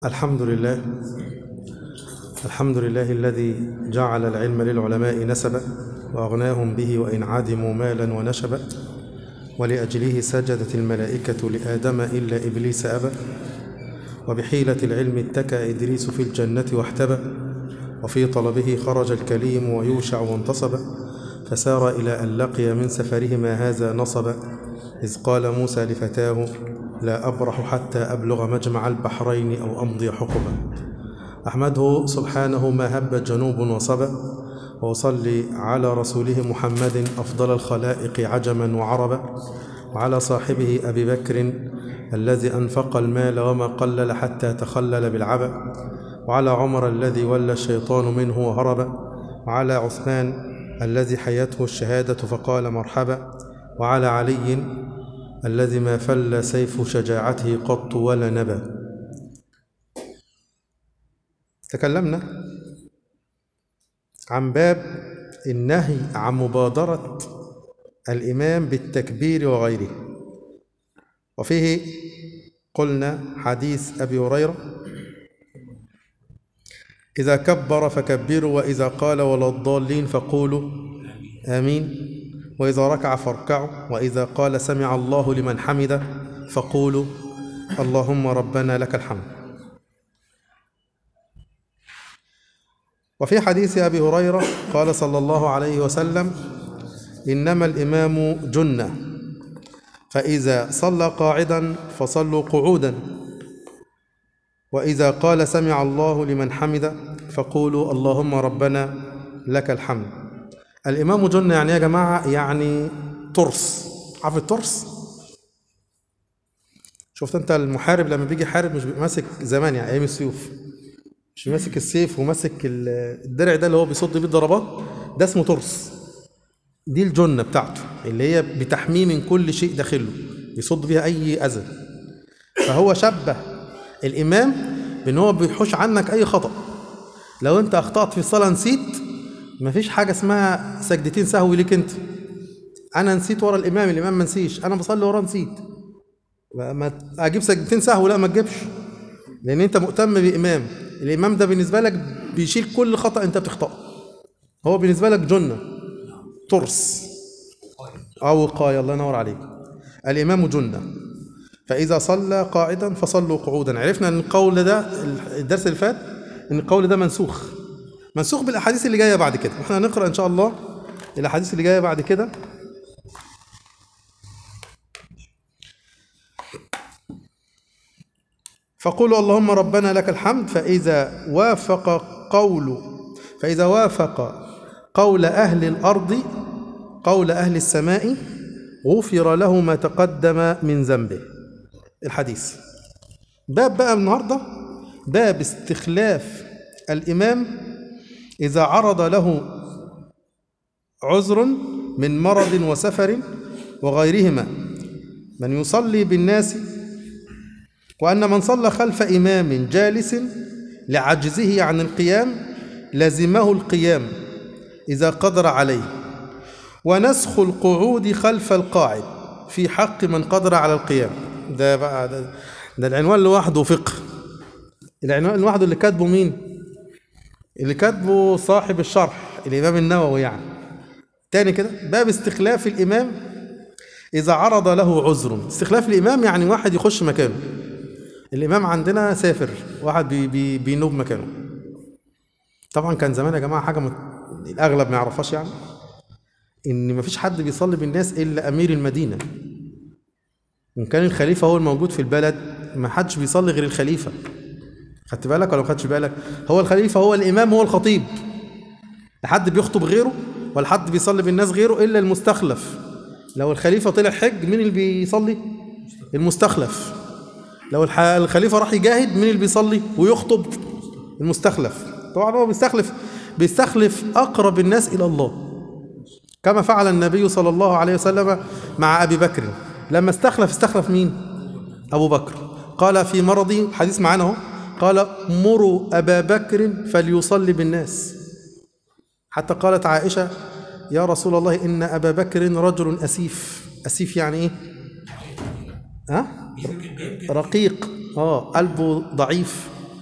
الحمد لله الحمد لله الذي جعل العلم للعلماء نسبا وأغناهم به وإن عدموا مالا ونشبا ولأجله سجدت الملائكة لآدم إلا إبليس أبى وبحيلة العلم اتكى إدريس في الجنة واحتبى وفي طلبه خرج الكليم ويوشع وانتصب فسار إلى أن لقي من سفرهما هذا نصبا إذ قال موسى لفتاه لا أبرح حتى أبلغ مجمع البحرين أو أمضي حقبا أحمده سبحانه ما هب جنوب وصبا وأصلي على رسوله محمد أفضل الخلائق عجما وعربا وعلى صاحبه أبي بكر الذي أنفق المال وما قلل حتى تخلل بالعبا وعلى عمر الذي ولى الشيطان منه وهرب وعلى عثمان الذي حيته الشهادة فقال مرحبا وعلى علي الذي ما فل سيف شجاعته قط ولا نبا تكلمنا عن باب النهي عن مبادرة الإمام بالتكبير وغيره وفيه قلنا حديث أبي هريرة إذا كبر فكبروا وإذا قال ولا الضالين فقولوا آمين وإذا ركع فاركعوا وإذا قال سمع الله لمن حمده فقولوا اللهم ربنا لك الحمد وفي حديث أبي هريرة قال صلى الله عليه وسلم إنما الإمام جنة فإذا صلى قاعدا فصلوا قعودا وإذا قال سمع الله لمن حمده فقولوا اللهم ربنا لك الحمد الإمام جنة يعني يا جماعة يعني ترس عارف الترس شفت انت المحارب لما بيجي يحارب مش بيبقى ماسك زمان يعني ايام السيوف مش ماسك السيف وماسك الدرع ده اللي هو بيصد بيه الضربات ده اسمه ترس دي الجنة بتاعته اللي هي بتحميه من كل شيء داخله بيصد بيها أي أذى فهو شبه الإمام بأن هو بيحوش عنك أي خطأ لو أنت أخطأت في الصلاة نسيت مفيش حاجة اسمها سجدتين سهو ليك أنت أنا نسيت ورا الإمام الإمام ما نسيش أنا بصلي وراه نسيت ما أجيب سجدتين سهو لا ما تجيبش لأن أنت مهتم بإمام الإمام ده بالنسبة لك بيشيل كل خطأ أنت بتخطأه هو بالنسبة لك جنة ترس أو وقاية الله ينور عليك الإمام جنة فإذا صلى قاعدا فصلوا قعودا عرفنا أن القول ده الدرس اللي فات أن القول ده منسوخ منسوخ بالأحاديث اللي جاية بعد كده احنا هنقرأ إن شاء الله الأحاديث اللي جاية بعد كده فقولوا اللهم ربنا لك الحمد فإذا وافق قول فإذا وافق قول أهل الأرض قول أهل السماء غفر له ما تقدم من ذنبه الحديث باب بقى النهارده باب استخلاف الإمام إذا عرض له عذر من مرض وسفر وغيرهما من يصلي بالناس وأن من صلى خلف إمام جالس لعجزه عن القيام لزمه القيام إذا قدر عليه ونسخ القعود خلف القاعد في حق من قدر على القيام ده بقى ده, ده العنوان لوحده فقه العنوان لوحده اللي كاتبه مين اللي كاتبه صاحب الشرح الإمام النووي يعني تاني كده باب استخلاف الإمام إذا عرض له عذر استخلاف الإمام يعني واحد يخش مكانه الإمام عندنا سافر واحد بي بي بينوب مكانه طبعا كان زمان يا جماعة حاجة مت... الأغلب ما يعرفهاش يعني إن مفيش حد بيصلي بالناس إلا أمير المدينة وإن كان الخليفة هو الموجود في البلد ما حدش بيصلي غير الخليفة خدت بالك ولا ما خدتش بالك هو الخليفة هو الإمام هو الخطيب لا حد بيخطب غيره ولا حد بيصلي بالناس غيره إلا المستخلف لو الخليفة طلع حج مين اللي بيصلي المستخلف لو الخليفة راح يجاهد مين اللي بيصلي ويخطب المستخلف طبعا هو بيستخلف بيستخلف أقرب الناس إلى الله كما فعل النبي صلى الله عليه وسلم مع أبي بكر لما استخلف استخلف مين أبو بكر قال في مرضي حديث معنا اهو قال مروا أبا بكر فليصلي بالناس حتى قالت عائشة يا رسول الله إن أبا بكر رجل أسيف أسيف يعني إيه ها رقيق اه قلبه ضعيف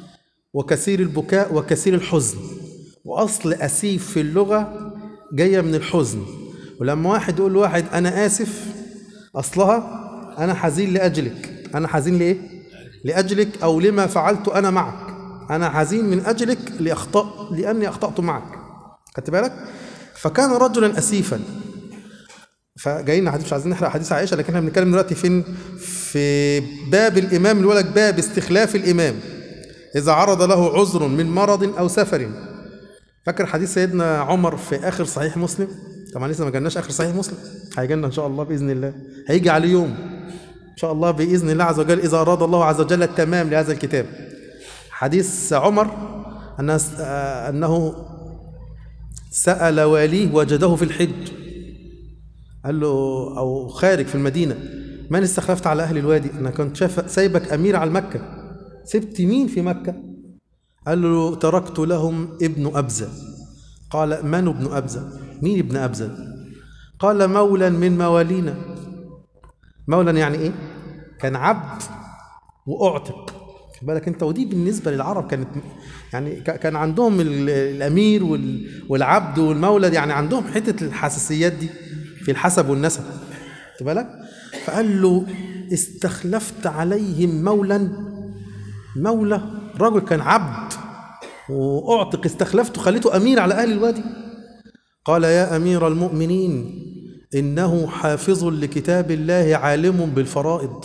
وكثير البكاء وكثير الحزن وأصل أسيف في اللغة جاية من الحزن ولما واحد يقول لواحد أنا آسف أصلها أنا حزين لأجلك أنا حزين لإيه؟ لأجلك أو لما فعلت أنا معك أنا حزين من أجلك لأخطأ لأني أخطأت معك خدت بالك؟ فكان رجلا أسيفا فجايين حديث مش عايزين نحرق حديث عائشه لكن احنا بنتكلم دلوقتي فين في باب الامام اللي هو لك باب استخلاف الامام اذا عرض له عذر من مرض او سفر فاكر حديث سيدنا عمر في اخر صحيح مسلم طبعا لسه ما جالناش اخر صحيح مسلم هيجي لنا ان شاء الله باذن الله هيجي عليه يوم ان شاء الله باذن الله عز وجل اذا اراد الله عز وجل التمام لهذا الكتاب حديث عمر أنه, انه سال واليه وجده في الحج قال له او خارج في المدينه من استخلفت على اهل الوادي انا كنت شايف سايبك امير على مكه سبت مين في مكه قال له تركت لهم ابن ابزه قال من ابن ابزه مين ابن ابزه قال مولا من موالينا مولا يعني ايه كان عبد واعتق خد بالك انت ودي بالنسبه للعرب كانت يعني كان عندهم الامير والعبد والمولد يعني عندهم حته الحساسيات دي في الحسب والنسب خد بالك فقال له استخلفت عليهم مولا مولى رجل كان عبد واعتق استخلفته خليته امير على اهل الوادي قال يا امير المؤمنين انه حافظ لكتاب الله عالم بالفرائض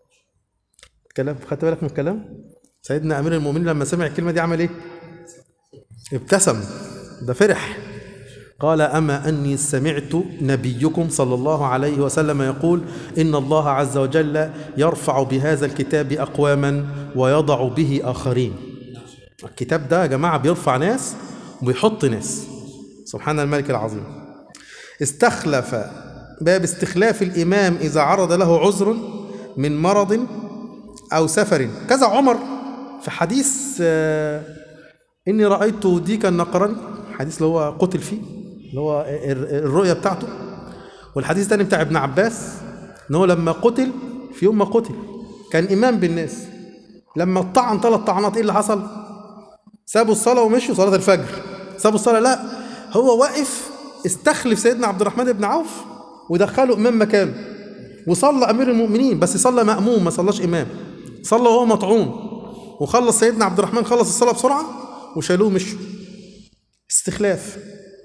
كلام خدت بالك من الكلام سيدنا امير المؤمنين لما سمع الكلمه دي عمل ايه ابتسم ده فرح قال أما أني سمعت نبيكم صلى الله عليه وسلم يقول إن الله عز وجل يرفع بهذا الكتاب أقواما ويضع به آخرين الكتاب ده يا جماعة بيرفع ناس وبيحط ناس سبحان الملك العظيم استخلف باب استخلاف الإمام إذا عرض له عذر من مرض أو سفر كذا عمر في حديث إني رأيت ديكا النقراني حديث اللي هو قتل فيه اللي هو الرؤية بتاعته والحديث الثاني بتاع ابن عباس ان هو لما قتل في يوم ما قتل كان إمام بالناس لما طعن ثلاث طعنات ايه اللي حصل؟ سابوا الصلاة ومشوا صلاة الفجر سابوا الصلاة لا هو واقف استخلف سيدنا عبد الرحمن بن عوف ودخله إمام مكانه وصلى أمير المؤمنين بس صلى مأموم ما صلاش إمام صلى وهو مطعون وخلص سيدنا عبد الرحمن خلص الصلاة بسرعة وشالوه مشوا استخلاف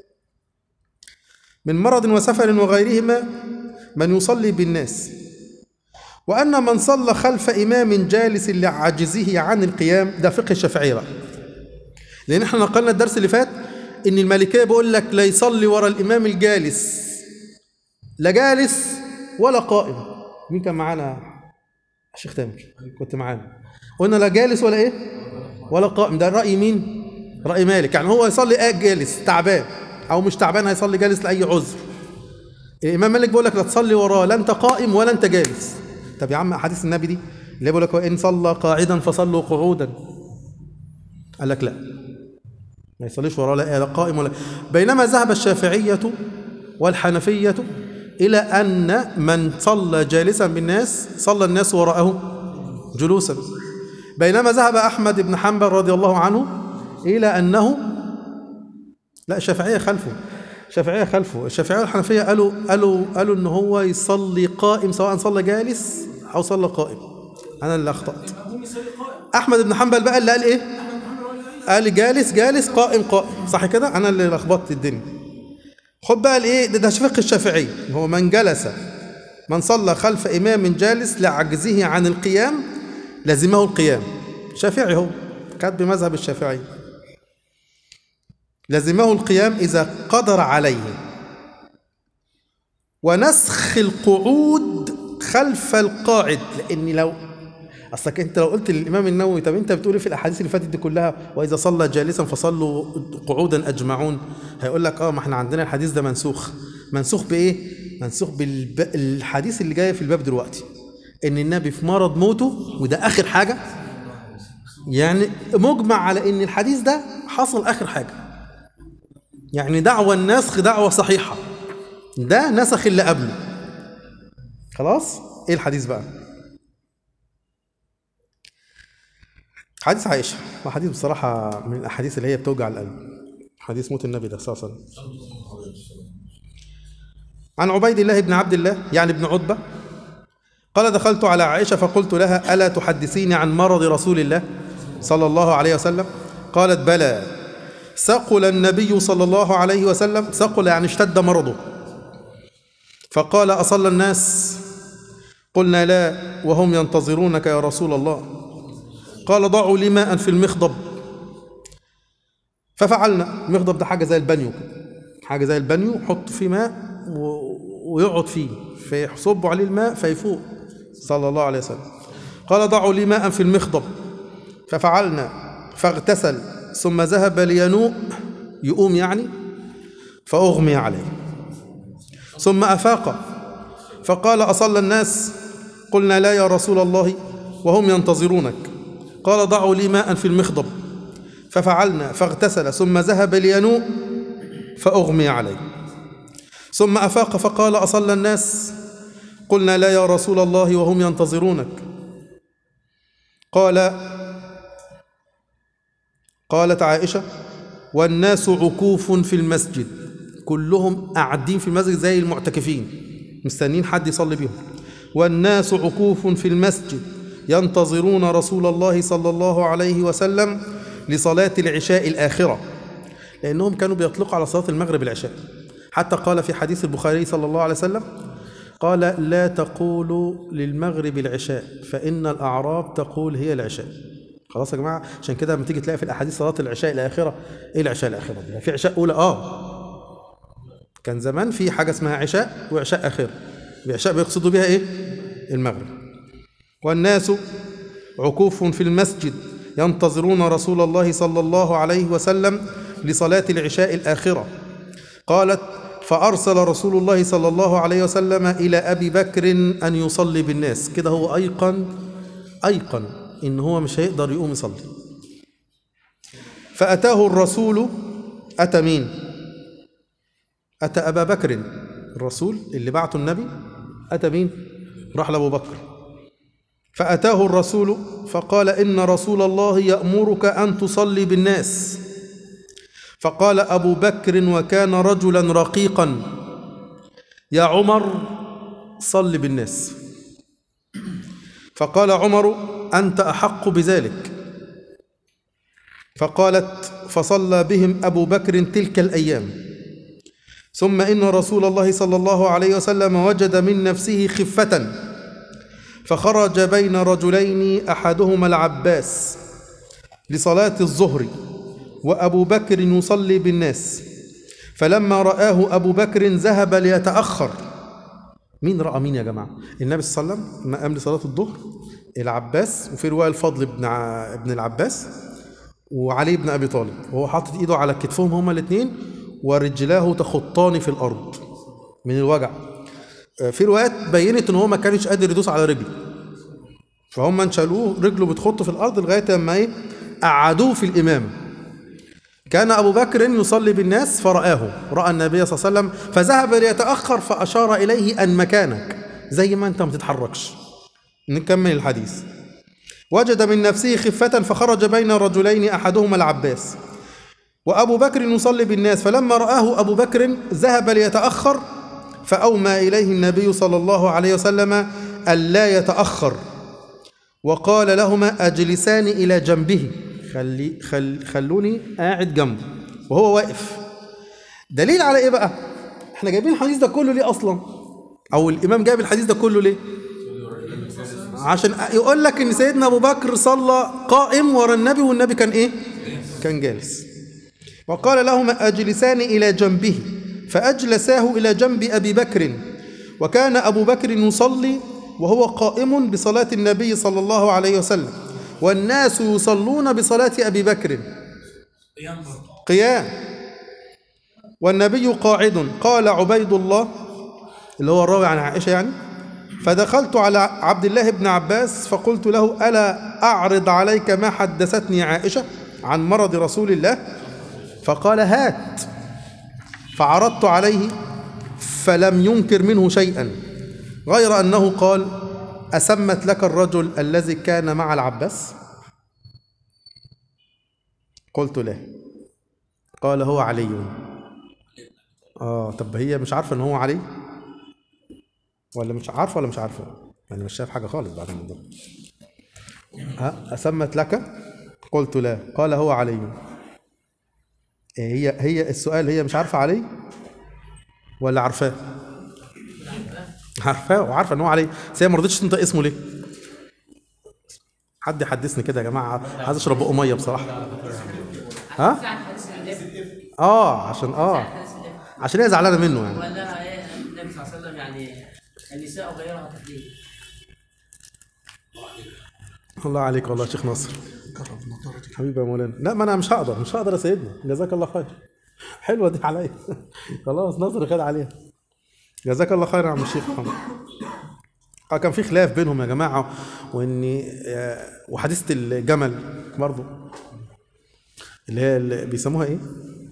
من مرض وسفر وغيرهما من يصلي بالناس وأن من صلى خلف إمام جالس لعجزه عن القيام ده فقه الشافعية بقى لأن احنا نقلنا الدرس اللي فات إن المالكية بيقول لك لا يصلي ورا الإمام الجالس لا جالس ولا قائم مين كان معانا الشيخ تامر كنت معانا قلنا لا جالس ولا إيه ولا قائم ده رأي مين رأي مالك يعني هو يصلي آه جالس تعبان او مش تعبان هيصلي جالس لاي عذر الامام مالك بيقول لك لا تصلي وراه لا انت قائم ولا انت جالس طب يا عم احاديث النبي دي اللي بيقول لك وان صلى قاعدا فصلوا قعودا قال لك لا ما يصليش وراه لا قائم ولا بينما ذهب الشافعيه والحنفيه الى ان من صلى جالسا بالناس صلى الناس وراءه جلوسا بينما ذهب احمد بن حنبل رضي الله عنه الى انه لا الشافعيه خلفه الشافعيه خلفه الشافعيه والحنفيه قالوا قالوا قالوا ان هو يصلي قائم سواء صلى جالس او صلى قائم انا اللي اخطات احمد بن حنبل بقى اللي قال ايه قال جالس جالس قائم قائم صح كده انا اللي لخبطت الدنيا خد بقى الايه ده, ده فقه الشافعي هو من جلس من صلى خلف امام جالس لعجزه عن القيام لزمه القيام شافعي هو كانت بمذهب الشافعي لزمه القيام إذا قدر عليه ونسخ القعود خلف القاعد لأن لو أصلك أنت لو قلت للإمام النووي طب أنت بتقول في الأحاديث اللي فاتت دي كلها وإذا صلى جالسا فصلوا قعودا أجمعون هيقول لك أه ما إحنا عندنا الحديث ده منسوخ منسوخ بإيه؟ منسوخ بالحديث اللي جاي في الباب دلوقتي إن النبي في مرض موته وده آخر حاجة يعني مجمع على إن الحديث ده حصل آخر حاجة يعني دعوى النسخ دعوة صحيحة ده نسخ اللي قبله خلاص ايه الحديث بقى حديث عائشة وحديث بصراحة من الأحاديث اللي هي بتوجع القلب حديث موت النبي ده صلى الله عليه وسلم عن عبيد الله بن عبد الله يعني ابن عتبة قال دخلت على عائشة فقلت لها ألا تحدثيني عن مرض رسول الله صلى الله عليه وسلم قالت بلى سقل النبي صلى الله عليه وسلم سقل يعني اشتد مرضه فقال أصلى الناس قلنا لا وهم ينتظرونك يا رسول الله قال ضعوا لي ماء في المخضب ففعلنا المخضب ده حاجة زي البانيو كده حاجة زي البانيو حط فيه ماء و... ويقعد فيه فيصبوا عليه الماء فيفوق صلى الله عليه وسلم قال ضعوا لي ماء في المخضب ففعلنا فاغتسل ثم ذهب لينوء يقوم يعني فأغمي عليه ثم أفاق فقال أصلى الناس قلنا لا يا رسول الله وهم ينتظرونك قال ضعوا لي ماء في المخضب ففعلنا فاغتسل ثم ذهب لينوء فأغمي عليه ثم أفاق فقال أصلى الناس قلنا لا يا رسول الله وهم ينتظرونك قال قالت عائشة والناس عكوف في المسجد كلهم قاعدين في المسجد زي المعتكفين مستنين حد يصلي بيهم والناس عكوف في المسجد ينتظرون رسول الله صلى الله عليه وسلم لصلاة العشاء الآخرة لأنهم كانوا بيطلقوا على صلاة المغرب العشاء حتى قال في حديث البخاري صلى الله عليه وسلم قال لا تقولوا للمغرب العشاء فإن الأعراب تقول هي العشاء خلاص يا جماعة عشان كده لما تيجي تلاقي في الأحاديث صلاة العشاء الآخرة إيه العشاء الآخرة دي في عشاء أولى آه كان زمان في حاجة اسمها عشاء وعشاء آخرة بعشاء بيقصدوا بها إيه المغرب والناس عكوف في المسجد ينتظرون رسول الله صلى الله عليه وسلم لصلاة العشاء الآخرة قالت فأرسل رسول الله صلى الله عليه وسلم إلى أبي بكر أن يصلي بالناس كده هو أيقن أيقن إن هو مش هيقدر يقوم يصلي فأتاه الرسول أتى مين أتى أبا بكر الرسول اللي بعته النبي أتى مين راح لأبو بكر فأتاه الرسول فقال إن رسول الله يأمرك أن تصلي بالناس فقال أبو بكر وكان رجلا رقيقا يا عمر صل بالناس فقال عمر أنت أحق بذلك فقالت فصلى بهم أبو بكر تلك الأيام ثم إن رسول الله صلى الله عليه وسلم وجد من نفسه خفة فخرج بين رجلين أحدهما العباس لصلاة الظهر وأبو بكر يصلي بالناس فلما رآه أبو بكر ذهب ليتأخر مين رأى مين يا جماعة النبي صلى الله عليه وسلم ما قام لصلاة الظهر العباس وفي رواية الفضل بن ع... ابن العباس وعلي بن أبي طالب وهو حاطط إيده على كتفهم هما الاثنين ورجلاه تخطان في الأرض من الوجع في روايات بينت ان هو ما كانش قادر يدوس على رجله فهم انشلوه رجله بتخط في الارض لغايه لما ايه قعدوه في الامامه كان ابو بكر يصلي بالناس فرآه راى النبي صلى الله عليه وسلم فذهب ليتاخر فاشار اليه ان مكانك زي ما انت ما تتحركش نكمل الحديث وجد من نفسه خفة فخرج بين رجلين أحدهما العباس وأبو بكر يصلي بالناس فلما رآه أبو بكر ذهب ليتأخر فأومى إليه النبي صلى الله عليه وسلم ألا يتأخر وقال لهما أجلسان إلى جنبه خلي خل خلوني قاعد جنبه وهو واقف دليل على إيه بقى؟ إحنا جايبين الحديث ده كله ليه أصلا؟ أو الإمام جايب الحديث ده كله ليه؟ عشان يقول لك إن سيدنا أبو بكر صلى قائم ورا النبي والنبي كان إيه؟ كان جالس وقال لهما أجلسان إلى جنبه فأجلساه إلى جنب أبي بكر وكان أبو بكر يصلي وهو قائم بصلاة النبي صلى الله عليه وسلم والناس يصلون بصلاة أبي بكر قيام والنبي قاعد قال عبيد الله اللي هو الراوي عن عائشة يعني فدخلت على عبد الله بن عباس فقلت له ألا أعرض عليك ما حدثتني عائشة عن مرض رسول الله فقال هات فعرضت عليه فلم ينكر منه شيئا غير أنه قال أسمت لك الرجل الذي كان مع العباس قلت له قال هو علي اه طب هي مش عارفه ان هو علي ولا مش عارفه ولا مش عارفه انا مش شايف حاجه خالص بعد الموضوع ها اسمت لك قلت لا قال هو علي إيه هي هي السؤال هي مش عارفه علي ولا عارفاه عارفاه وعارفه ان هو علي بس هي ما رضتش تنطق اسمه ليه حد يحدثني كده يا جماعه عايز اشرب بق ميه بصراحه ها عن حديث الإفك اه عشان اه حديث الإفك عشان هي زعلانه منه يعني وقال لها إيه النبي صلى الله عليه وسلم يعني النساء غيرها تقليد الله عليك والله يا شيخ ناصر حبيبي يا مولانا لا ما انا مش هقدر مش هقدر يا سيدنا جزاك الله خير حلوه دي عليا خلاص ناصر خد عليها جزاك الله خير يا عم الشيخ محمد اه كان في خلاف بينهم يا جماعه وان آه، وحادثه الجمل برضه اللي هي اللي بيسموها ايه؟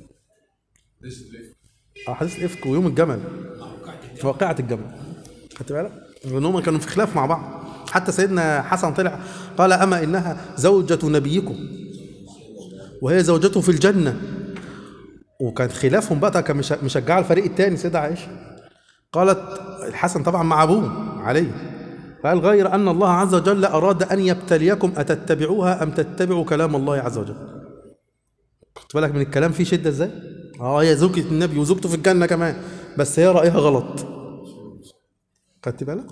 اه حادثه الافك ويوم الجمل واقعه الجمل خدت بالك؟ لان هم كانوا في خلاف مع بعض حتى سيدنا حسن طلع قال اما انها زوجة نبيكم وهي زوجته في الجنة وكان خلافهم بقى كان مش- مشجعه الفريق الثاني سيدة عائشة قالت الحسن طبعا مع ابوه علي قال غير ان الله عز وجل اراد ان يبتليكم اتتبعوها ام تتبعوا كلام الله عز وجل خدت بالك من الكلام فيه شده ازاي اه هي زوجة النبي وزوجته في الجنه كمان بس هي رايها غلط خدت بالك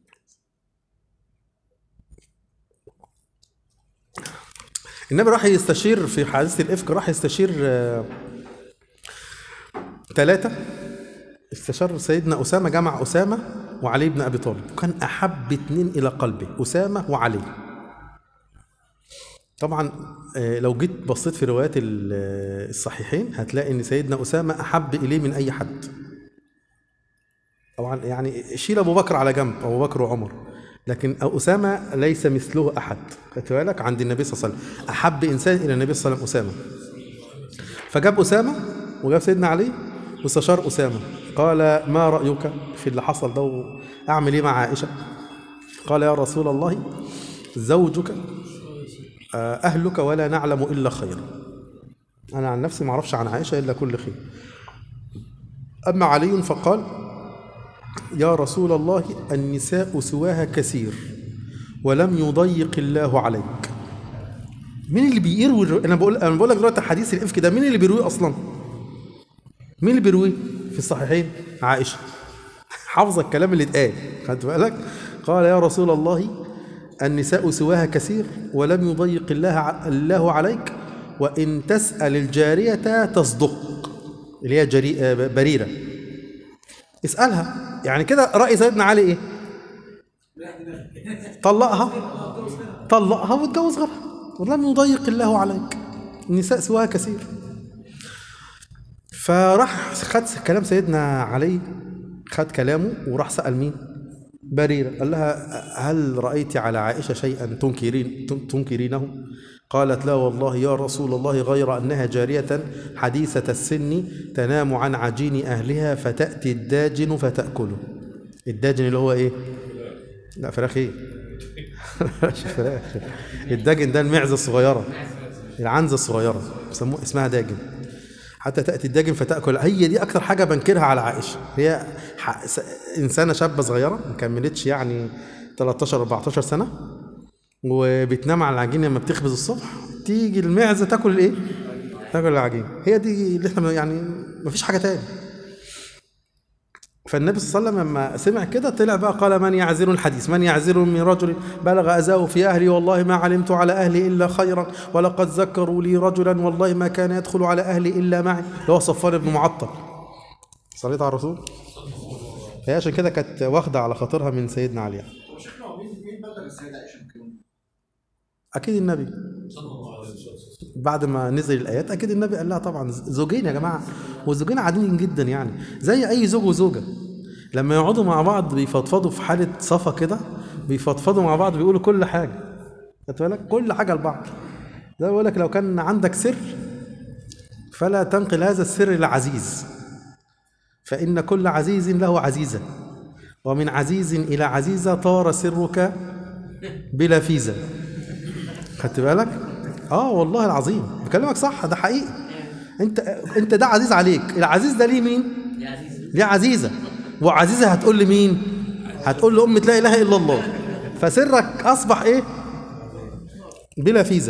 النبي راح يستشير في حادثه الافك راح يستشير ثلاثه استشار سيدنا أسامة جمع أسامة وعلي بن أبي طالب وكان أحب اتنين إلى قلبه أسامة وعلي طبعا آه، لو جيت بصيت في روايات ال- آه، الصحيحين هتلاقي ان سيدنا اسامه احب اليه من اي حد طبعا يعني شيل ابو بكر على جنب ابو بكر وعمر لكن اسامه ليس مثله احد خدت بالك عند النبي صلى الله عليه وسلم احب انسان الى النبي صلى الله عليه وسلم اسامه فجاب اسامه وجاب سيدنا علي واستشار اسامه قال ما رايك في اللي حصل ده اعمل ايه مع عائشه قال يا رسول الله زوجك آه، أهلك ولا نعلم إلا خيرا أنا عن نفسي ما أعرفش عن عائشة إلا كل خير أما علي فقال يا رسول الله النساء سواها كثير ولم يضيق الله عليك مين اللي بيروي الر- انا بقول انا بقول لك دلوقتي حديث الافك ده مين اللي بيرويه اصلا مين اللي بيرويه في الصحيحين عائشه حافظه الكلام اللي اتقال خدت بالك قال يا رسول الله النساء سواها كثير ولم يضيق الله ع- الله عليك وان تسال الجاريه تصدق اللي هي جري... آه، بريره اسالها يعني كده راي سيدنا علي ايه طلقها طلقها واتجوز غيرها ولم يضيق الله عليك النساء سواها كثير فراح خد كلام سيدنا علي خد كلامه وراح سأل مين بريرة قال لها هل رأيت على عائشة شيئا تنكرين تن- تنكرينه قالت لا والله يا رسول الله غير أنها جارية حديثة السن تنام عن عجين أهلها فتأتي الداجن فتأكله الداجن اللي هو إيه لا فراخ إيه مش فراخ الداجن ده المعزة الصغيرة العنزة الصغيرة بيسموه اسمها داجن حتى تأتي الداجن فتأكل هي دي أكتر حاجة بنكرها على عائشة هي ح- س- إنسانة شابة صغيرة ما كملتش يعني 13 14 سنة وبتنام على العجين لما بتخبز الصبح تيجي المعزة تاكل الإيه؟ تاكل العجين هي دي اللي احنا يعني مفيش حاجة تاني فالنبي صلى الله عليه وسلم لما سمع كده طلع بقى قال من يعذر الحديث من يعذر من رجل بلغ أذاه في أهلي والله ما علمت على أهلي إلا خيرا ولقد ذكروا لي رجلا والله ما كان يدخل على أهلي إلا معي اللي هو صفان بن معطل صليت على الرسول هي عشان كده كانت واخدة على خاطرها من سيدنا علي هو شيخنا هو مين مين بلغ السيدة عائشة بالكلام ده؟ أكيد النبي بعد ما نزل الآيات أكيد النبي قال لها طبعا زوجين يا جماعة والزوجين عاديين جدا يعني زي أي زوج وزوجة لما يقعدوا مع بعض بيفضفضوا في حالة صفا كده بيفضفضوا مع بعض بيقولوا كل حاجة خدت بالك كل حاجة لبعض زي ما بقول لك لو كان عندك سر فلا تنقل هذا السر لعزيز فإن كل عزيز له عزيزة ومن عزيز إلى عزيزة طار سرك بلا فيزا خدت بالك اه والله العظيم بكلمك صح ده حقيقي انت انت ده عزيز عليك العزيز ده ليه مين يا عزيزي ليه عزيزه وعزيزه هتقول لمين هتقول لام لا اله الا الله فسرك اصبح ايه بلا فيزا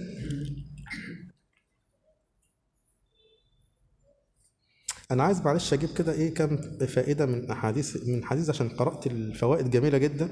انا عايز معلش اجيب كده ايه كام فائده من احاديث من حديث عشان قرات الفوائد جميله جدا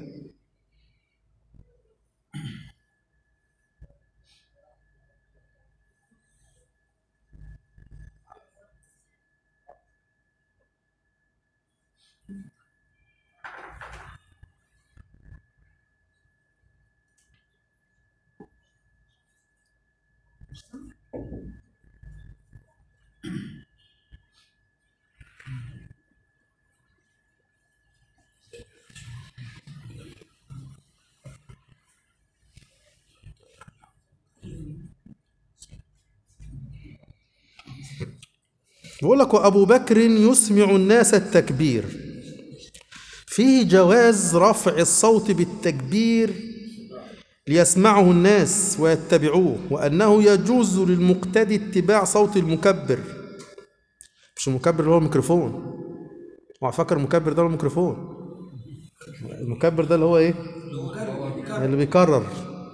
بيقول لك وابو بكر يسمع الناس التكبير فيه جواز رفع الصوت بالتكبير ليسمعه الناس ويتبعوه وانه يجوز للمقتدي اتباع صوت المكبر مش المكبر اللي هو الميكروفون اوعى فاكر المكبر ده هو الميكروفون المكبر ده اللي هو ايه اللي بيكرر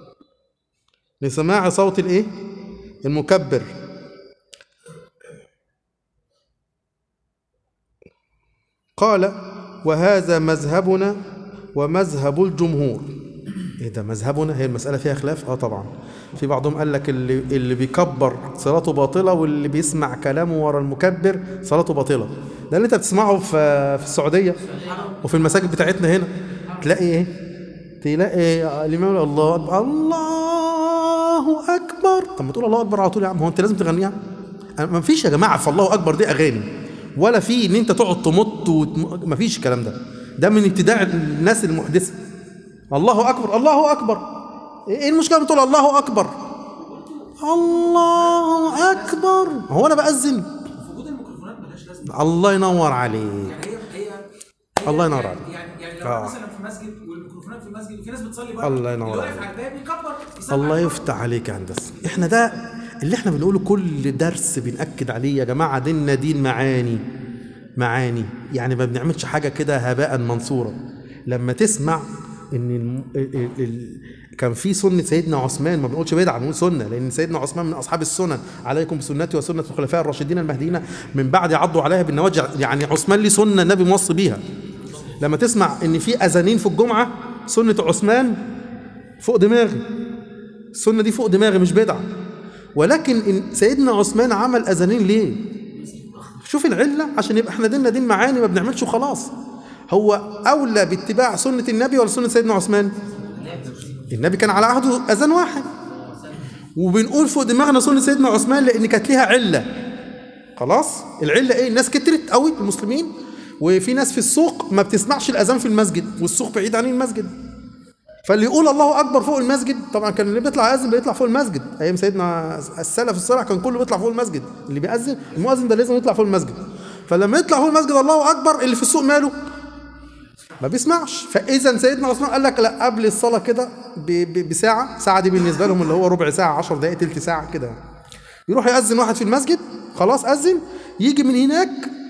لسماع صوت الايه المكبر قال وهذا مذهبنا ومذهب الجمهور ايه ده مذهبنا هي المسألة فيها خلاف اه طبعا في بعضهم قال لك اللي اللي بيكبر صلاته باطلة واللي بيسمع كلامه ورا المكبر صلاته باطلة ده اللي انت بتسمعه في في السعودية وفي المساجد بتاعتنا هنا تلاقي ايه تلاقي الامام يقول الله اكبر الله اكبر طب ما تقول الله اكبر على طول يا عم هو انت لازم تغنيها ما فيش يا جماعه في الله اكبر دي اغاني ولا في ان انت تقعد تمط وتم... ما فيش الكلام ده ده من ابتداع الناس المحدثه الله اكبر الله اكبر ايه المشكله بتقول الله اكبر الله اكبر هو انا باذن وجود الميكروفونات ملهاش لازمه الله ينور عليك يعني هي هي الله ينور يعني عليك. يعني يعني لو آه. مثلا في مسجد والميكروفونات في المسجد وفي ناس بتصلي بره الله ينور اللي واقف عليك. على الباب يكبر يسمع الله بره. يفتح عليك يا هندسه احنا ده اللي احنا بنقوله كل درس بنأكد عليه يا جماعه ديننا دين معاني معاني يعني ما بنعملش حاجه كده هباء منصورا لما تسمع ان الم... ال... ال... ال... كان في سنه سيدنا عثمان ما بنقولش بدعه بنقول سنه لان سيدنا عثمان من اصحاب السنن عليكم بسنتي وسنه الخلفاء الراشدين المهديين من بعد عضوا عليها بالنواجع يعني عثمان ليه سنه النبي موصي بيها لما تسمع ان في اذانين في الجمعه سنه عثمان فوق دماغي السنه دي فوق دماغي مش بدعه ولكن إن سيدنا عثمان عمل اذانين ليه شوف العله عشان يبقى احنا ديننا دين معاني ما بنعملش وخلاص هو اولى باتباع سنه النبي ولا سنه سيدنا عثمان النبي كان على عهده اذان واحد وبنقول فوق دماغنا سنه سيدنا عثمان لان كانت ليها عله خلاص العله ايه الناس كترت قوي المسلمين وفي ناس في السوق ما بتسمعش الاذان في المسجد والسوق بعيد عن المسجد فاللي يقول الله اكبر فوق المسجد طبعا كان اللي بيطلع يأذن بيطلع فوق المسجد ايام سيدنا السلف الصالح كان كله بيطلع فوق المسجد اللي بيأذن المؤذن ده لازم يطلع فوق المسجد فلما يطلع فوق المسجد الله اكبر اللي في السوق ماله ما بيسمعش فاذا سيدنا عثمان قال لك لا قبل الصلاه كده ب- ب- بساعه ساعه دي بالنسبه لهم اللي هو ربع ساعه 10 دقائق تلت ساعه كده يروح يأذن واحد في المسجد خلاص أذن يجي من هناك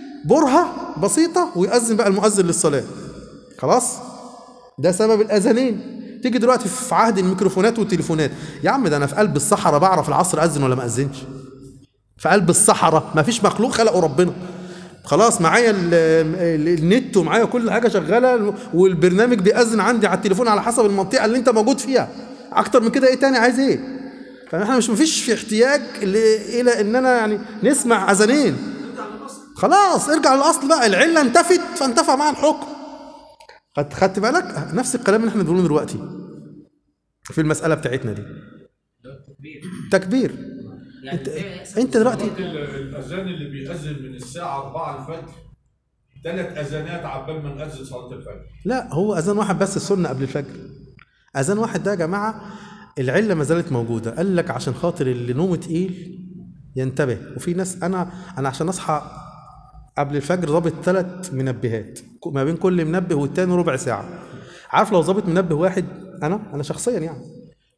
برهة بسيطة ويأذن بقى المؤذن للصلاة خلاص ده سبب الأذانين تيجي دلوقتي في عهد الميكروفونات والتليفونات يا عم ده أنا في قلب الصحراء بعرف العصر أذن ولا ما أذنش في قلب الصحراء ما فيش مخلوق خلقه ربنا خلاص معايا ال- ال- النت ومعايا كل حاجه شغاله والبرنامج بيأذن عندي على التليفون على حسب المنطقه اللي انت موجود فيها اكتر من كده ايه تاني عايز ايه فاحنا مش مفيش في احتياج ل- الى اننا يعني نسمع اذانين خلاص ارجع للاصل بقى العله انتفت فانتفى معاها الحكم خدت خدت بالك نفس الكلام اللي احنا بنقوله دلوقتي في المساله بتاعتنا دي تكبير تكبير يعني انت الفعل انت دلوقتي ال- الأذان اللي بيأذن من الساعة 4 الفجر ثلاث أذانات عبال ما نأذن صلاة الفجر لا هو اذان واحد بس السنه قبل الفجر اذان واحد ده يا جماعه العله ما زالت موجوده قال لك عشان خاطر اللي نومه تقيل ينتبه وفي ناس انا انا عشان اصحى قبل الفجر ظابط ثلاث منبهات ما بين كل منبه والتاني ربع ساعه عارف لو ظابط منبه واحد انا انا شخصيا يعني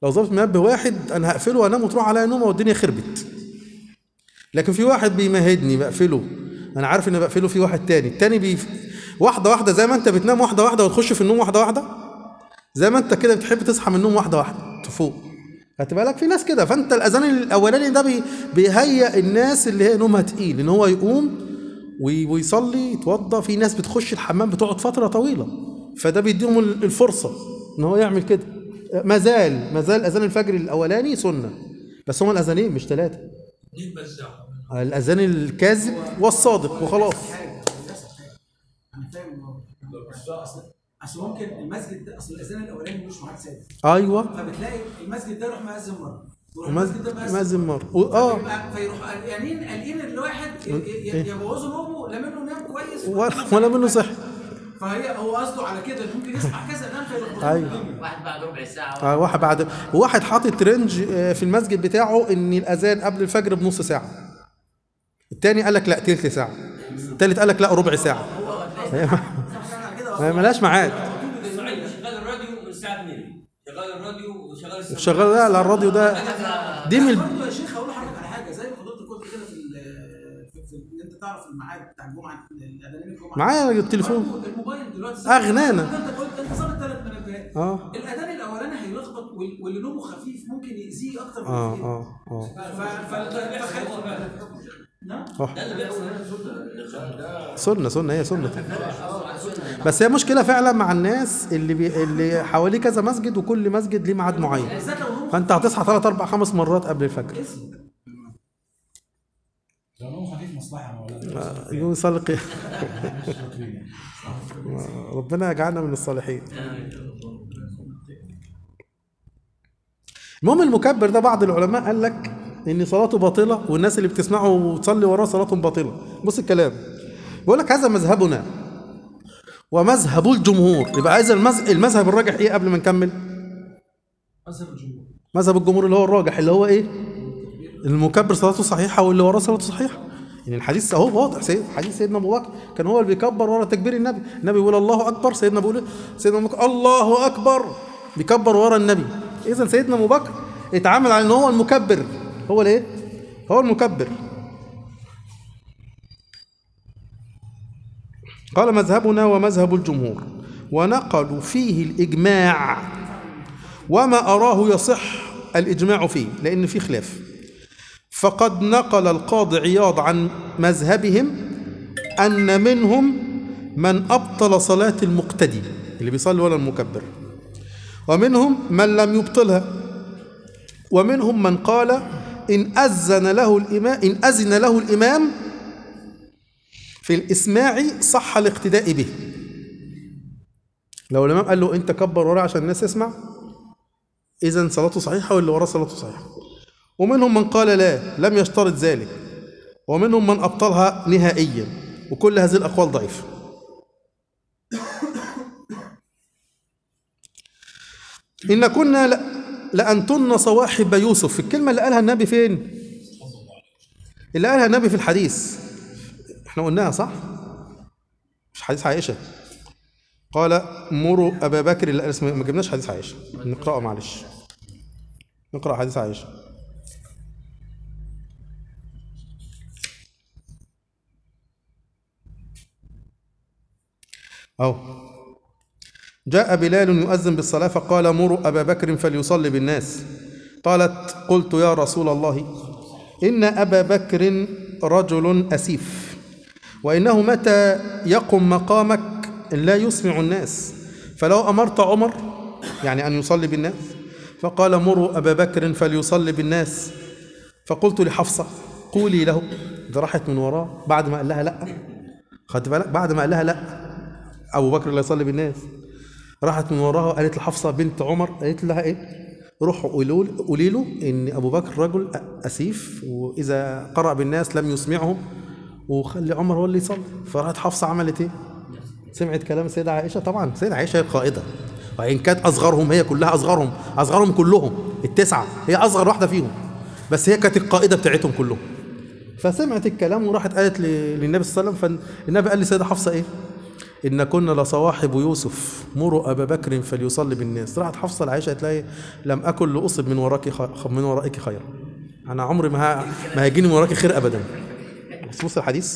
لو ظبط منبه واحد انا هقفله وانام وتروح عليا نومه والدنيا خربت لكن في واحد بيمهدني بقفله انا عارف ان بقفله في واحد تاني التاني بي واحده واحده زي ما انت بتنام واحده واحده وتخش في النوم واحده واحده زي ما انت كده بتحب تصحى من النوم واحده واحده تفوق خدت بالك في ناس كده فانت الاذان الاولاني ده بي بيهيئ الناس اللي هي نومها تقيل ان هو يقوم وي- ويصلي يتوضى في ناس بتخش الحمام بتقعد فتره طويله فده بيديهم ال- الفرصه ان هو يعمل كده ما زال ما زال اذان الفجر الاولاني سنه بس هما الاذانين مش ثلاثه الاذان الكاذب والصادق وخلاص انا فاهم الموضوع. اصل اصل ممكن المسجد ده اصل الاذان الاولاني ملوش ميعاد ثابت ايوه فبتلاقي المسجد ده يروح مأذن مره يروح ومسجد ده مأذن مرة و- اه فيبقى- فيروح قلقانين قلقين الواحد ي- ي- إيه؟ يبوظوا نومه لا منه نام كويس ولا ولا منه صح فهي هو قصده على كده إن ممكن يصحى كذا نام فيلخبطوا أيوة. الدنيا. واحد بعد ربع ساعه آه، واحد بعد واحد حاطط رينج آه، في المسجد بتاعه ان الاذان قبل الفجر بنص ساعه التاني قال لك لا تلت ساعه التالت قال لك لا ربع ساعه هي ما- هي ملهاش ميعاد اسماعيل شغال الراديو من الساعه 2 شغال الراديو وشغال السماعه شغال لا لا الراديو ده دي من برضه يا شيخ هقول لحضرتك على حاجه زي ما حضرتك قلت كده في ال- في في- ان انت تعرف الميعاد بتاع الجمعه الاذانين الجمعه معايا التليفون برضه الموبايل دلوقتي أغنانا. انت قلت انت ظابط ثلاث منبهات اه الاذان الاولاني هيلخبط وال- واللي نومه خفيف ممكن يأذيه اكتر من اه الثاني. اه اه ف- ف- فخايف نعم آه. ده اللي بيحصل سنه سنه هي سنه بس هي مشكله فعلا مع الناس اللي بي اللي حواليه كذا مسجد وكل مسجد ليه ميعاد معين بالذات لو نومه فانت هتصحى ثلاث اربع خمس مرات قبل الفجر لو نوم خفيف مصلحه مولانا يقوم يصلي قيام. ربنا يجعلنا من الصالحين المهم المكبر ده بعض العلماء قال لك ان صلاته باطله والناس اللي بتسمعه وتصلي وراه صلاتهم باطله بص الكلام بيقول لك هذا مذهبنا ومذهب الجمهور يبقى عايز المذهب, المذهب الراجح ايه قبل ما نكمل مذهب الجمهور مذهب الجمهور اللي هو الراجح اللي هو ايه المكبر صلاته صحيحه واللي وراه صلاته صحيحه يعني الحديث اهو واضح سيد حديث سيدنا ابو بكر كان هو اللي بيكبر ورا تكبير النبي النبي بيقول الله اكبر سيدنا بيقول إيه؟ سيدنا ابو بكر الله اكبر بيكبر ورا النبي اذا سيدنا ابو بكر اتعامل على ان هو المكبر هو الايه هو المكبر قال مذهبنا ومذهب الجمهور ونقلوا فيه الاجماع وما أراه يصح الإجماع فيه لأن في خلاف فقد نقل القاضي عياض عن مذهبهم أن منهم من أبطل صلاة المقتدي اللي بيصلي ولا المكبر ومنهم من لم يبطلها ومنهم من قال إن أذن له الإمام إن أذن له الإمام في الإسماع صح الاقتداء به لو الإمام قال له أنت كبر ورا عشان الناس تسمع إذا صلاته صحيحة واللي وراه صلاته صحيحة ومنهم من قال لا لم يشترط ذلك ومنهم من أبطلها نهائيا وكل هذه الأقوال ضعيفة إن كنا ل- لأنتن صواحب يوسف الكلمة اللي قالها النبي فين؟ اللي قالها النبي في الحديث احنا قلناها صح؟ مش حديث عائشة قال مروا أبا بكر لا اسمه ما جبناش حديث عائشة نقرأه معلش نقرأ حديث عائشة أهو جاء بلال يؤذن بالصلاة فقال مروا أبا بكر فليصلي بالناس قالت قلت يا رسول الله إن أبا بكر رجل أسيف وإنه متى يقم مقامك لا يسمع الناس فلو أمرت عمر يعني أن يصلي بالناس فقال مروا أبا بكر فليصلي بالناس فقلت لحفصة قولي له ده راحت من وراه بعد ما قال لها لا خدت بالك بعد ما قال لها لا أبو بكر لا يصلي بالناس راحت من وراها قالت لحفصة بنت عمر قالت لها إيه روحوا قولوا قولي له إن أبو بكر رجل أسيف وإذا قرأ بالناس لم يسمعهم وخلي عمر هو اللي يصلي فراحت حفصة عملت إيه سمعت كلام السيدة عائشة طبعا السيدة عائشة هي القائدة وإن كانت أصغرهم هي كلها أصغرهم أصغرهم كلهم التسعة هي أصغر واحدة فيهم بس هي كانت القائدة بتاعتهم كلهم فسمعت الكلام وراحت قالت ل- للنبي صلى الله عليه وسلم فالنبي قال للسيدة حفصة إيه إن كنا لصواحب يوسف مروا أبا بكر فليصلي بالناس راحت حفصة لعائشة تلاقي لم أكن لأصب من وراك خ... من ورائك خيرا أنا عمري ما ه... ما هيجيني من وراك خير أبدا بص الحديث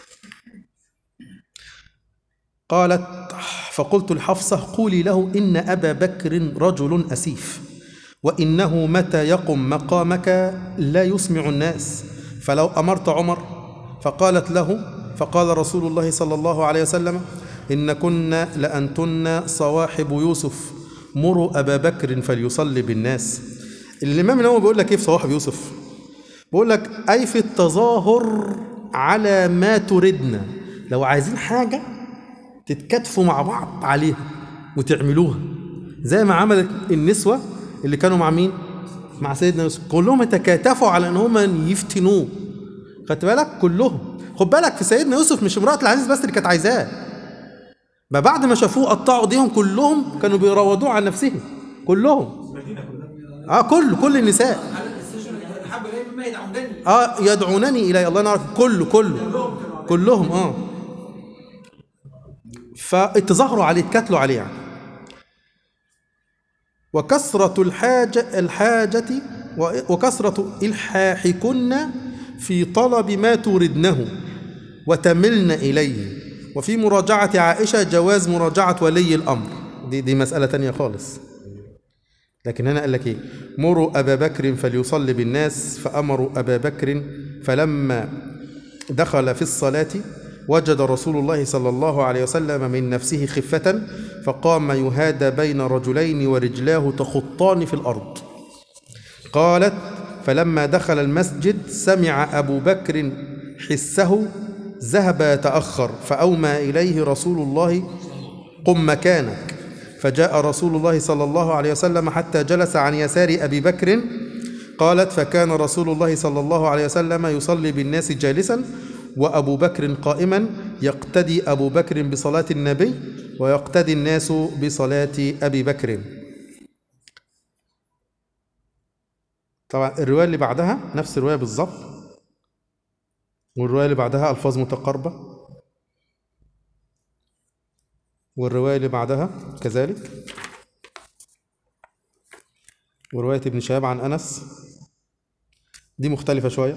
قالت فقلت لحفصة قولي له إن أبا بكر رجل أسيف وإنه متى يقم مقامك لا يسمع الناس فلو أمرت عمر فقالت له فقال رسول الله صلى الله عليه وسلم إن كنا لأنتن صواحب يوسف مروا أبا بكر فليصلي بالناس الإمام النووي بيقول لك إيه في صواحب يوسف بيقول لك أي في التظاهر على ما تردنا لو عايزين حاجة تتكاتفوا مع بعض عليها وتعملوها زي ما عملت النسوة اللي كانوا مع مين؟ مع سيدنا يوسف كلهم تكاتفوا على ان هم يفتنوه خدت بالك كلهم خد بالك في سيدنا يوسف مش امرأة العزيز بس اللي كانت عايزاه ما بعد ما شافوه قطعوا ايديهم كلهم كانوا بيراودوه عن نفسهم كلهم اه كل كل النساء على السجن حب اليه مما يدعونني اه يدعونني الي الله ينور كله كله كلهم اه فاتظاهروا عليه اتكتلوا عليه يعني وكثرة الحاجة الحاجة و- وكثرة إلحاحكن في طلب ما تردنه وتملن إليه وفي مراجعة عائشة جواز مراجعة ولي الأمر دي دي مسألة تانية خالص لكن هنا قال لك ايه مروا ابا بكر فليصلي بالناس فامروا ابا بكر فلما دخل في الصلاه وجد رسول الله صلى الله عليه وسلم من نفسه خفه فقام يهادى بين رجلين ورجلاه تخطان في الارض قالت فلما دخل المسجد سمع ابو بكر حسه ذهب يتاخر فاومى اليه رسول الله قم مكانك فجاء رسول الله صلى الله عليه وسلم حتى جلس عن يسار ابي بكر قالت فكان رسول الله صلى الله عليه وسلم يصلي بالناس جالسا وابو بكر قائما يقتدي ابو بكر بصلاه النبي ويقتدي الناس بصلاه ابي بكر طبعا الروايه اللي بعدها نفس الروايه بالظبط والروايه اللي بعدها الفاظ متقاربه والرواية اللي بعدها كذلك ورواية ابن شهاب عن أنس دي مختلفة شوية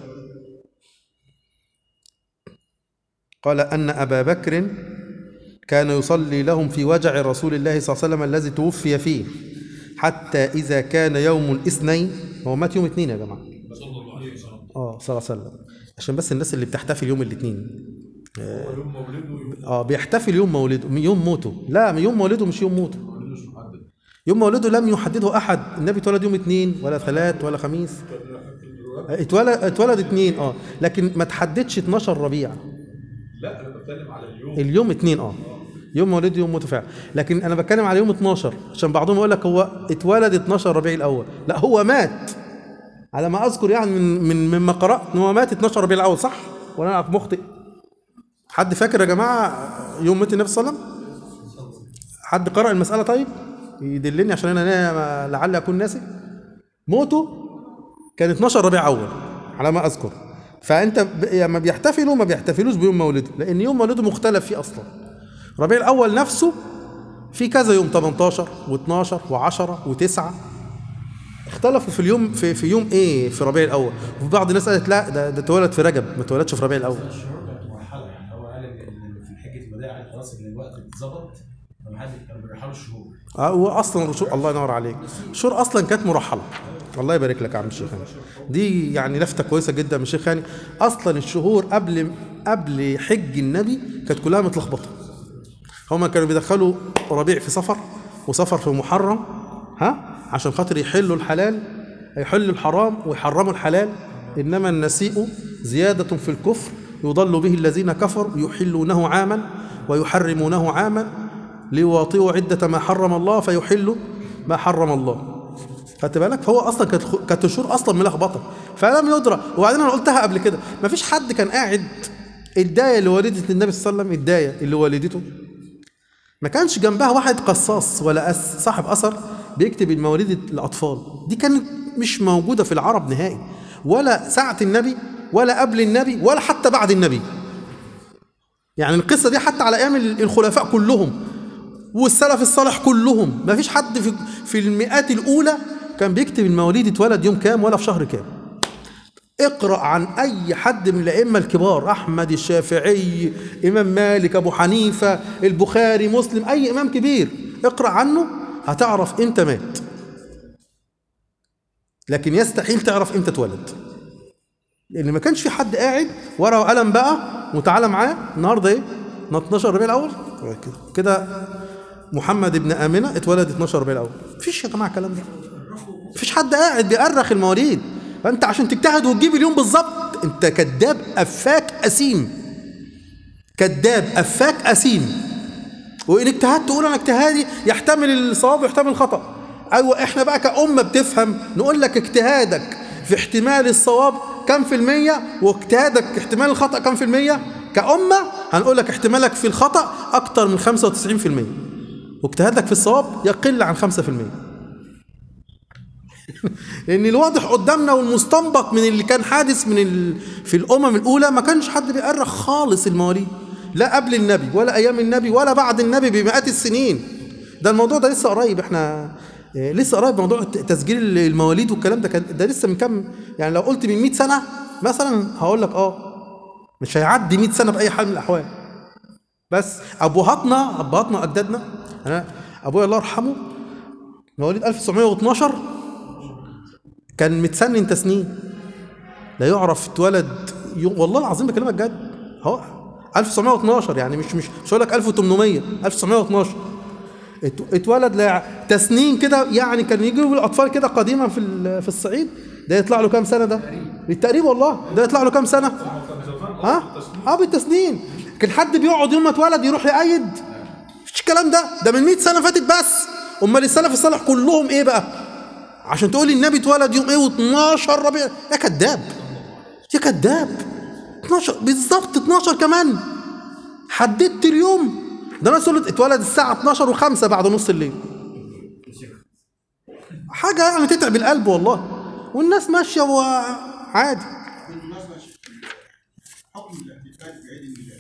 قال أن أبا بكر كان يصلي لهم في وجع رسول الله صلى الله عليه وسلم الذي توفي فيه حتى إذا كان يوم الاثنين هو مات يوم اثنين يا جماعة اه صلى الله عليه وسلم عشان بس الناس اللي بتحتفل يوم الاثنين هو يوم مولده يوم اه بيحتفل يوم مولده يوم موته لا يوم مولده مش يوم موته مولده مش محدد يوم مولده لم يحدده احد النبي اتولد يوم اثنين ولا ثلاث ولا خميس اتولد اتولد اثنين اه لكن ما تحددش 12 ربيع لا انا بتكلم على اليوم اليوم اثنين اه يوم مولده يوم موته فعلا لكن انا بتكلم على يوم 12 عشان بعضهم يقول لك هو اتولد 12 ربيع الاول لا هو مات على ما اذكر يعني من من مما قرات ان هو مات 12 ربيع الاول صح ولا انا مخطئ حد فاكر يا جماعه يوم مات النبي صلى الله عليه وسلم حد قرأ المسألة طيب يدلني عشان انا أنا لعل اكون ناسي موته كان 12 ربيع اول على ما اذكر فانت ب- لما بيحتفلوا ما بيحتفلوش بيوم مولده لان يوم مولده مختلف فيه اصلا ربيع الاول نفسه في كذا يوم 18 و12 و10 و9 اختلفوا في اليوم في, في يوم ايه في ربيع الاول وفي بعض الناس قالت لا ده ده اتولد في رجب ما اتولدش في ربيع الاول الشهور كانت مرحله يعني هو قال ان إن في حجه الوداع خلاص ان الوقت اتظبط لما حد كانوا بيرحلوا الشهور اه هو اصلا الشهور الله ينور عليك الشهور اصلا كانت مرحله الله يبارك لك يا عم الشيخ هاني دي يعني لفته كويسه جدا من الشيخ هاني اصلا الشهور قبل قبل حج النبي كانت كلها متلخبطه هما كانوا بيدخلوا ربيع في صفر وصفر في محرم ها عشان خاطر يحلوا الحلال يحلوا الحرام ويحرموا الحلال انما النسيء زياده في الكفر يضل به الذين كفروا يحلونه عاما ويحرمونه عاما ليواطئوا عده ما حرم الله فيحلوا ما حرم الله خدت بالك فهو اصلا كانت كانت الشهور اصلا ملخبطه فلم يدرى وبعدين انا قلتها قبل كده مفيش حد كان قاعد الدايه اللي والدة النبي صلى الله عليه وسلم الدايه اللي والدته ما كانش جنبها واحد قصاص ولا أس صاحب اثر بيكتب المواليد الاطفال دي كانت مش موجوده في العرب نهائي ولا ساعه النبي ولا قبل النبي ولا حتى بعد النبي يعني القصه دي حتى على ايام الخلفاء كلهم والسلف الصالح كلهم ما فيش حد في في المئات الاولى كان بيكتب المواليد اتولد يوم كام ولا في شهر كام اقرا عن اي حد من الائمه الكبار احمد الشافعي امام مالك ابو حنيفه البخاري مسلم اي امام كبير اقرا عنه هتعرف امتى مات لكن يستحيل تعرف امتى اتولد لان ما كانش في حد قاعد ورقه وقلم بقى وتعالى معاه النهارده ايه 12 ربيع الاول كده- كده محمد ابن امنه اتولد 12 ربيع الاول مفيش يا جماعه الكلام ده مفيش حد قاعد بيأرخ المواليد فانت عشان تجتهد وتجيب اليوم بالظبط انت كذاب افاك اثيم كذاب افاك اثيم وان اجتهدت تقول انا اجتهادي يحتمل الصواب ويحتمل الخطا ايوه احنا بقى كأمة بتفهم نقول لك اجتهادك في احتمال الصواب كم في المية واجتهادك احتمال الخطأ كم في المية كأمة هنقول لك احتمالك في الخطأ أكتر من 95% واجتهادك في الصواب يقل عن 5% لان الواضح قدامنا والمستنبط من اللي كان حادث من ال... في الامم الاولى ما كانش حد بيأرخ خالص المواليد لا قبل النبي ولا ايام النبي ولا بعد النبي بمئات السنين ده الموضوع ده لسه قريب احنا آه، لسه قريب موضوع الت- تسجيل المواليد والكلام ده كان ده لسه من كام يعني لو قلت من 100 سنه مثلا هقول لك اه مش هيعدي 100 سنه باي حال من الاحوال بس ابهاتنا ابهاتنا اجدادنا انا ابويا الله يرحمه مواليد 1912 كان متسنن تسنين لا يعرف اتولد يوم والله العظيم بكلمك جد اهو 1912 يعني مش مش مش هقول لك 1800 1912 ات- اتولد لا تسنين كده يعني كان يجيبوا الاطفال كده قديما في ال- في الصعيد ده يطلع له كام سنه ده بالتقريب والله ده يطلع له كام سنه ها اه بالتسنين كان حد بيقعد يوم ما اتولد يروح يقيد مفيش الكلام ده ده من 100 سنه فاتت بس امال السلف الصالح كلهم ايه بقى عشان تقول لي النبي اتولد يوم ايه و12 ربيع يا كذاب يا كذاب 12 بالظبط 12 كمان حددت اليوم ده انا اتولد اتولد الساعه 12 و5 بعد نص الليل حاجه يعني تتعب القلب والله والناس ماشيه وعادي بالمناسبة حكم الاحتفال بعيد الميلاد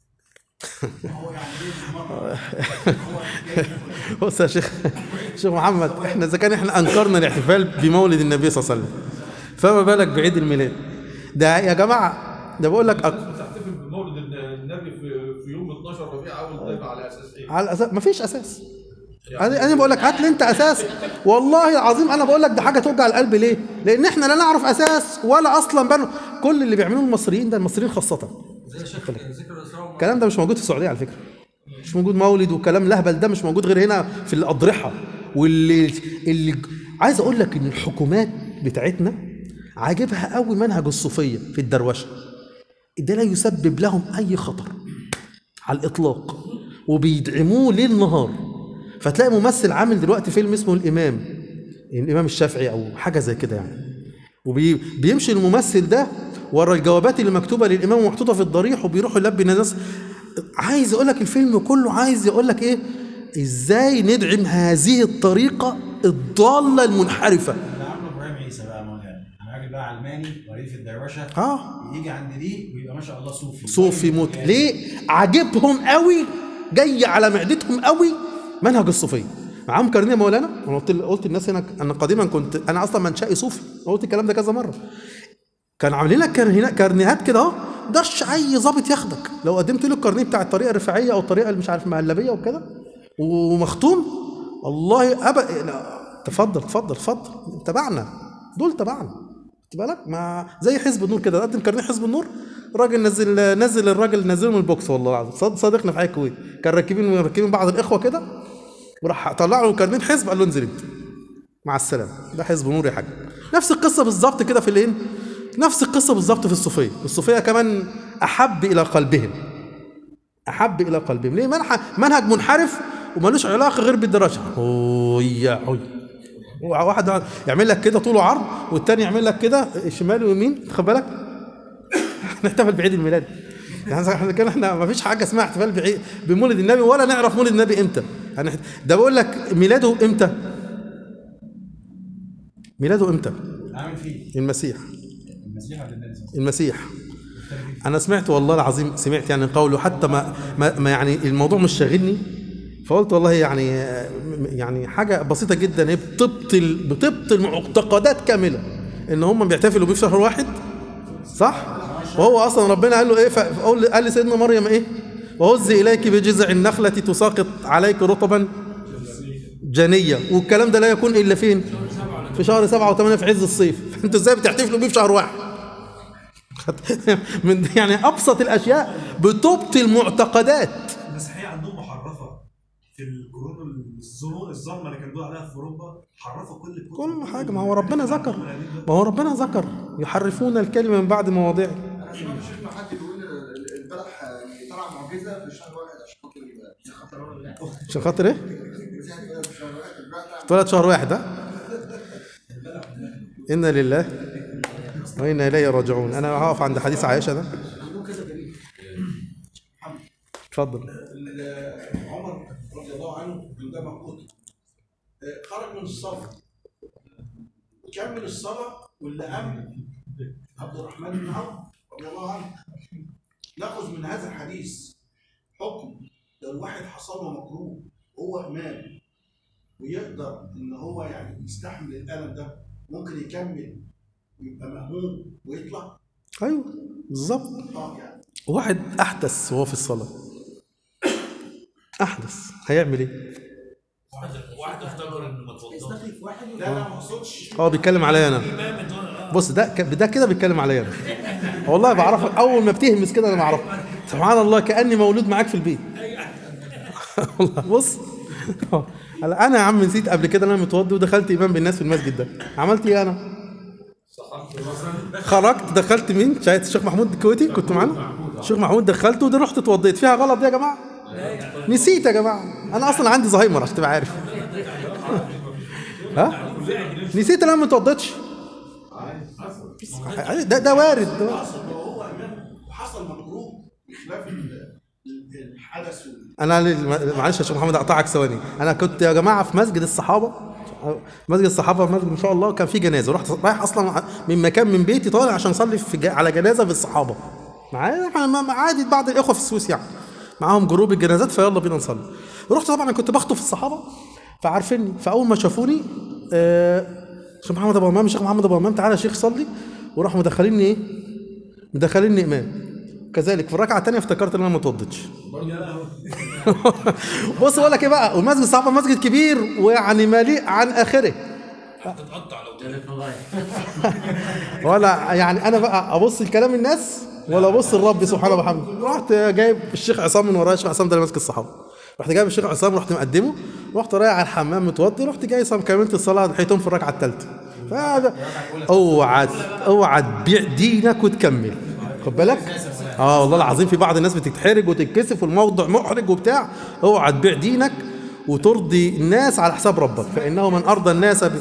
هو يعني ايه مرة هو جاي بص يا شيخ شيخ محمد احنا اذا كان احنا انكرنا الاحتفال بمولد النبي صلى الله عليه وسلم فما بالك بعيد الميلاد ده يا جماعه ده بقول لك أك... تحتفل بمولد النبي في في يوم 12 ربيع اول طيب على اساس ايه؟ على اساس مفيش اساس انا انا بقول لك هات لي انت اساس والله العظيم انا بقول لك ده حاجه توجع القلب ليه؟ لان احنا لا نعرف اساس ولا اصلا بنو كل اللي بيعملوه المصريين ده المصريين خاصه زي شيخ ذكر الاسراء الكلام ده مش موجود في السعوديه على فكره مش موجود مولد وكلام لهبل ده مش موجود غير هنا في الاضرحه واللي اللي عايز اقول لك ان الحكومات بتاعتنا عاجبها قوي منهج الصوفيه في الدروشه ده لا يسبب لهم اي خطر على الاطلاق وبيدعموه ليل نهار فتلاقي ممثل عامل دلوقتي فيلم اسمه الامام الامام الشافعي او حاجه زي كده يعني وبيمشي الممثل ده ورا الجوابات اللي مكتوبه للامام ومحطوطه في الضريح وبيروح يلبي الناس عايز اقول لك الفيلم كله عايز يقول لك ايه ازاي ندعم هذه الطريقه الضاله المنحرفه اللي عامله ابراهيم عيسى بقى مولانا راجل بقى علماني وريف الدروشه اه يجي عند دي ويبقى ما شاء الله صوفي صوفي موت ليه عاجبهم قوي جاي على معدتهم قوي منهج الصوفيه معاهم كارنيه مولانا انا قلت قلت للناس هنا انا قديما كنت انا اصلا منشأي صوفي أنا قلت الكلام ده كذا مره كان عاملين لك كارنيهات كارنيهات كده اهو دش اي ظابط ياخدك لو قدمت له الكارنيه بتاع الطريقه الرفاعيه او الطريقه اللي مش عارف مهلبيه وكده ومختوم والله ابدا لا، تفضل تفضل تفضل تبعنا دول تبعنا خد بالك ما زي حزب النور كده قدم كارنيه حزب النور الراجل نزل نزل الراجل نزله من البوكس والله العظيم صاد- صادقنا في حي الكويت كان راكبين راكبين بعض الاخوه كده وراح طلع له كارنيه حزب قال له انزل انت مع السلامه ده حزب نور يا حاج نفس القصه بالظبط كده في الايه نفس القصه بالظبط في الصوفيه الصوفيه كمان احب الى قلبهم احب الى قلبهم ليه منح منهج منحرف وملوش علاقه غير بالدراسه هويا هوي واحد يعمل لك كده طول وعرض والتاني يعمل لك كده شمال ويمين خد بالك نحتفل بعيد الميلاد يعني احنا كده احنا ما فيش حاجه اسمها احتفال بعيد بمولد النبي ولا نعرف مولد النبي امتى يعني ده بقول لك ميلاده امتى ميلاده امتى عامل فيه المسيح المسيح ولا النبي صلى الله عليه المسيح انا سمعت والله العظيم سمعت يعني قوله حتى ما, ما, ما يعني الموضوع مش شاغلني فقلت والله يعني يعني حاجه بسيطه جدا هي بتبطل بتبطل معتقدات كامله ان هم بيحتفلوا بيه في شهر واحد صح وهو اصلا ربنا قال له ايه فقول قال لسيدنا مريم ايه وهزي اليك بجذع النخله تساقط عليك رطبا جنيه والكلام ده لا يكون الا فين في شهر سبعة وثمانية في عز الصيف فانتوا ازاي بتحتفلوا بيه في شهر واحد من يعني ابسط الاشياء بتبطل معتقدات المسيحيه عندهم محرفه في القرون الظلم الظلمه اللي كانوا بيقولوا عليها في اوروبا حرفوا كل الكتب كل حاجه ما هو ربنا ذكر ما هو ربنا ذكر يحرفون الكلمه من بعد مواضعه انا سمعت شيخنا حد يقول البلح يعني طلع معجزه في شهر واحد عشان خاطر عشان خاطر ايه؟ المسيح اتولد في شهر واحد البلح طلع اتولد شهر واحد ها؟ انا لله وانا اليه راجعون انا هقف عند حديث عائشه ده عندهم كذا دليل اتفضل ال- عمر رضي الله عنه عندما قتل آه، خرج من الصلاة كمل الصلاة واللي قام عبد الرحمن بن عوف رضي الله عنه ناخذ من هذا الحديث حكم لو الواحد حصل له مكروه هو إمام ويقدر إن هو يعني يستحمل الألم ده ممكن يكمل ويبقى مهموم ويطلع ايوه بالظبط اه يعني واحد احدث وهو في الصلاه احدث هيعمل ايه؟ واحد واحد افتكر انه ما توضاش يستخلف واحد لا لا ما اقصدش اه بيتكلم عليا انا بص ده ك- ده كده بيتكلم عليا انا والله بعرفك اول ما بتهمس كده انا بعرفك سبحان الله كاني مولود معاك في البيت والله بص هلا انا يا عم نسيت قبل كده إن انا متوضي ودخلت امام بالناس في المسجد ده عملت ايه انا خرجت دخلت مين شاهد الشيخ محمود الكويتي كنت معانا الشيخ محمود دخلته ودي رحت اتوضيت فيها غلط دي يا جماعه نسيت يا جماعه انا اصلا عندي زهايمر عشان تبقى عارف ها نسيت ان انا ما اتوضيتش ده ده وارد ده وارد. حصل لو هو امام وحصل مكروه بخلاف ال- ال- الحدث وال- انا لل- معلش يا شيخ محمد اقطعك ثواني انا كنت يا جماعه في مسجد الصحابه مسجد الصحابه مسجد ما شاء الله كان في جنازه رحت رايح اصلا من مكان من بيتي طالع عشان اصلي في ج- على جنازه في الصحابه معايا إحنا ما- ما- عادي بعض الاخوه في السويس يعني معاهم جروب الجنازات فيلا بينا نصلي رحت طبعا انا كنت بخطب في الصحابه فعارفيني فاول ما شافوني آه، شيخ محمد ابو امام شيخ محمد ابو امام تعالى يا شيخ صلي وراحوا مدخليني ايه مدخليني امام كذلك في الركعه الثانيه افتكرت ان انا ما اتوضيتش بص بقول لك ايه بقى والمسجد الصحابه مسجد كبير ويعني مليء عن اخره تتقطع لو جزاك الله ولا يعني انا بقى ابص لكلام الناس ولا ابص لربي سبحانه وبحمده رحت جايب الشيخ عصام من ورايا الشيخ عصام ده اللي ماسك الصحابه رحت جايب الشيخ عصام رحت مقدمه رحت رايح على الحمام متوضي رحت جاي صام كملت الصلاه لحيتهم في الركعه الثالثه فهذا اوعى اوعى تبيع دينك وتكمل خد بالك اه والله العظيم في بعض الناس بتتحرج وتتكسف والموضوع محرج وبتاع اوعى تبيع دينك وترضي الناس على حساب ربك فانه من ارضى الناس ب...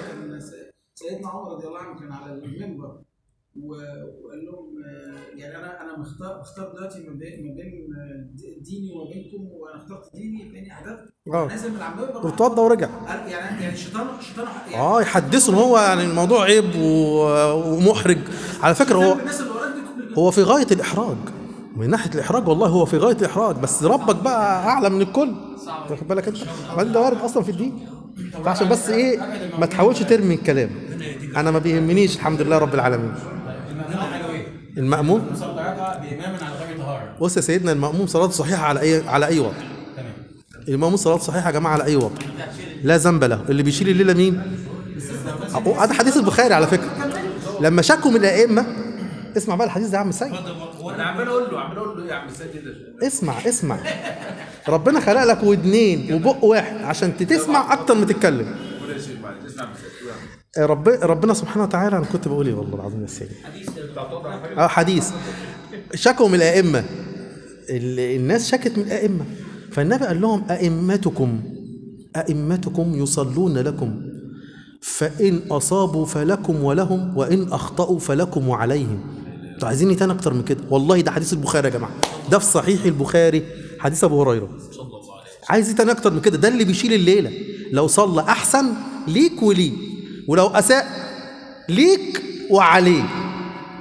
سيدنا عمر رضي الله عنه كان على المنبر و- وقال لهم آه، يعني انا انا مختار مختار دلوقتي ما بين ما بين آه، ديني وما بينكم وانا اخترت ديني فاني احدثت آه. نازل من على المنبر واتوضى ورجع قال- يعني يعني الشيطان الشيطان يعني اه يحدثوا ان هو يعني الموضوع عيب و- ومحرج على فكره هو الناس اللي وراك دي كل هو في غايه الاحراج من ناحيه الاحراج والله هو في غايه الاحراج بس ربك بقى اعلى من الكل واخد بالك انت بعدين ده وارد اصلا في الدين فعشان بس ايه ما تحاولش ترمي الكلام انا ما بيهمنيش الحمد لله رب العالمين المأمون حاله ايه؟ المأموم صلى ركعه بامام على غير طهاره بص يا سيدنا المأموم صلاته صحيحه على اي على اي وضع تمام المأموم صلاته صحيحه يا جماعه على اي وضع لا ذنب له اللي بيشيل الليله مين أو- هذا حديث البخاري على فكره لما شكوا من الائمه اسمع بقى الحديث ده يا عم سيد وانا عمال اقول له عمال اقول له ايه يا عم سيد ده اسمع اسمع ربنا خلق لك ودنين وبق واحد عشان تسمع اكتر ما تتكلم قول يا شيخ معلش اسمع بس رب ربنا سبحانه وتعالى انا كنت بقول ايه والله العظيم يا سيدي اه حديث شكوا من الائمه ال- الناس شكت من الائمه فالنبي قال لهم ائمتكم ائمتكم يصلون لكم فان اصابوا فلكم ولهم وان اخطاوا فلكم وعليهم انتوا عايزين إيه تاني اكتر من كده والله ده حديث البخاري يا جماعه ده في صحيح البخاري حديث ابو هريره عايز ايه تاني اكتر من كده ده اللي بيشيل الليله لو صلى احسن ليك وليه ولو اساء ليك وعليه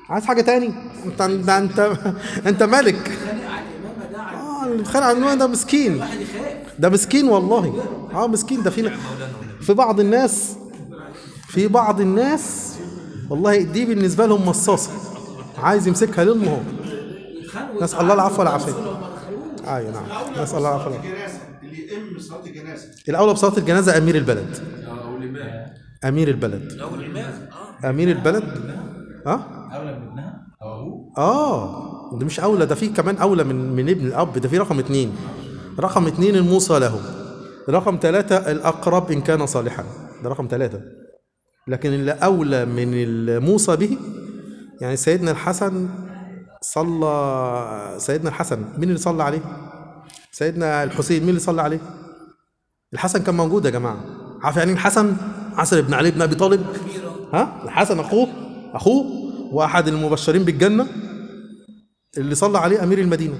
عايز حاجه تاني انت انت انت, انت ملك خانق على الامامه ده على اه اللي بيتخانق على النوع ده مسكين الواحد يخاف ده مسكين والله اه مسكين ده في في بعض الناس في بعض الناس والله دي بالنسبه لهم مصاصه عايز يمسكها ليل نهار يتخانقوا نسال الله العفو والعافيه لو ما دخلوش ايوه نعم الاولى نسال الله العفو صلاه والعافيه الجنازه اللي يئم صلاه الجنازه الاولى بصلاه الجنازه امير البلد او الامام امير البلد او الامام اه امير البلد اه اولى من ابنها او ابوه اه ده مش اولى ده في كمان اولى من من ابن الاب ده في رقم اتنين رقم اتنين الموصى له رقم ثلاثة الأقرب إن كان صالحا ده رقم ثلاثة لكن اللي أولى من الموصى به يعني سيدنا الحسن صلى سيدنا الحسن مين اللي صلى عليه؟ سيدنا الحسين مين اللي صلى عليه؟ الحسن كان موجود يا جماعة عارف يعني الحسن؟ حسن بن علي بن أبي طالب ها؟ الحسن أخوه أخوه وأحد المبشرين بالجنة اللي صلى عليه امير المدينه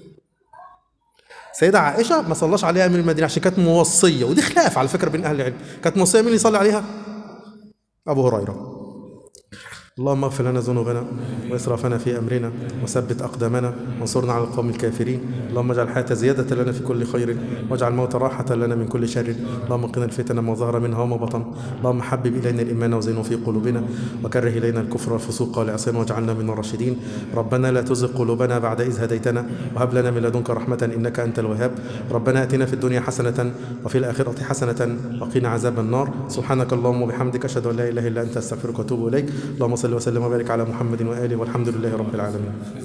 سيدة عائشة ما صلاش عليها أمير المدينة عشان كانت موصية ودي خلاف على فكرة بين أهل العلم كانت موصية مين اللي يصلي عليها؟ أبو هريرة اللهم اغفر لنا ذنوبنا واسرافنا في امرنا وثبت اقدامنا وانصرنا على القوم الكافرين اللهم اجعل الحياه زياده لنا في كل خير واجعل الموت راحه لنا من كل شر اللهم قنا الفتن ما ظهر منها وما بطن اللهم حبب الينا الايمان وزينه في قلوبنا وكره الينا الكفر والفسوق والعصيان واجعلنا من الراشدين ربنا لا تزغ قلوبنا بعد اذ هديتنا وهب لنا من لدنك رحمه انك انت الوهاب ربنا اتنا في الدنيا حسنه وفي الاخره حسنه وقنا عذاب النار سبحانك اللهم وبحمدك اشهد ان لا اله الا انت استغفرك واتوب اليك اللهم صل وسلم وبارك على محمد واله والحمد لله رب العالمين